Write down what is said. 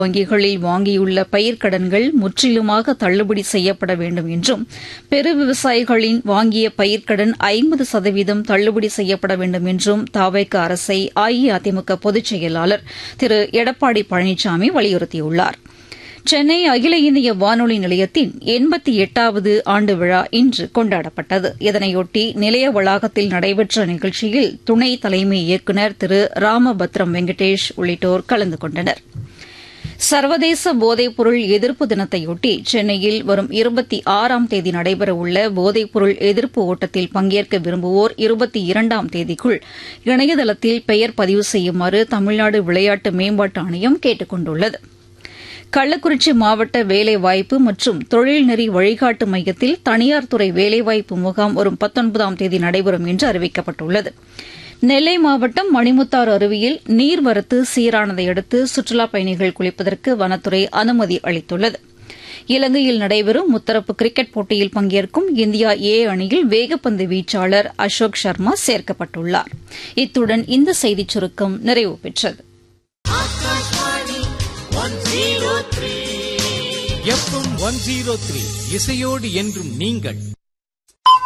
வங்கிகளில் வாங்கியுள்ள பயிர்க்கடன்கள் முற்றிலுமாக தள்ளுபடி செய்யப்பட வேண்டும் என்றும் பெரு விவசாயிகளின் வாங்கிய பயிர்க்கடன் ஐம்பது சதவீதம் தள்ளுபடி செய்யப்பட வேண்டும் என்றும் தாவேக அரசை அஇஅதிமுக பொதுச் செயலாளர் திரு எடப்பாடி பழனிசாமி வலியுறுத்தியுள்ளார் சென்னை அகில இந்திய வானொலி நிலையத்தின் எண்பத்தி எட்டாவது ஆண்டு விழா இன்று கொண்டாடப்பட்டது இதனையொட்டி நிலைய வளாகத்தில் நடைபெற்ற நிகழ்ச்சியில் துணை தலைமை இயக்குநர் திரு ராமபத்ரம் வெங்கடேஷ் உள்ளிட்டோர் கலந்து கொண்டனர் சர்வதேச போதைப்பொருள் எதிர்ப்பு தினத்தையொட்டி சென்னையில் வரும் இருபத்தி ஆறாம் தேதி நடைபெறவுள்ள போதைப்பொருள் எதிர்ப்பு ஓட்டத்தில் பங்கேற்க விரும்புவோர் இருபத்தி இரண்டாம் தேதிக்குள் இணையதளத்தில் பெயர் பதிவு செய்யுமாறு தமிழ்நாடு விளையாட்டு மேம்பாட்டு ஆணையம் கேட்டுக் கொண்டுள்ளது கள்ளக்குறிச்சி மாவட்ட வேலைவாய்ப்பு மற்றும் தொழில்நெறி வழிகாட்டு மையத்தில் தனியார் துறை வேலைவாய்ப்பு முகாம் வரும் பத்தொன்பதாம் தேதி நடைபெறும் என்று அறிவிக்கப்பட்டுள்ளது நெல்லை மாவட்டம் மணிமுத்தாறு அருவியில் நீர்வரத்து சீரானதை அடுத்து சுற்றுலாப் பயணிகள் குளிப்பதற்கு வனத்துறை அனுமதி அளித்துள்ளது இலங்கையில் நடைபெறும் முத்தரப்பு கிரிக்கெட் போட்டியில் பங்கேற்கும் இந்தியா ஏ அணியில் வேகப்பந்து வீச்சாளர் அசோக் சர்மா சேர்க்கப்பட்டுள்ளார் இத்துடன் இந்த செய்திச் சுருக்கம் நிறைவு பெற்றது எஃப்எம் ஒன் ஜீரோ த்ரீ இசையோடு என்றும் நீங்கள்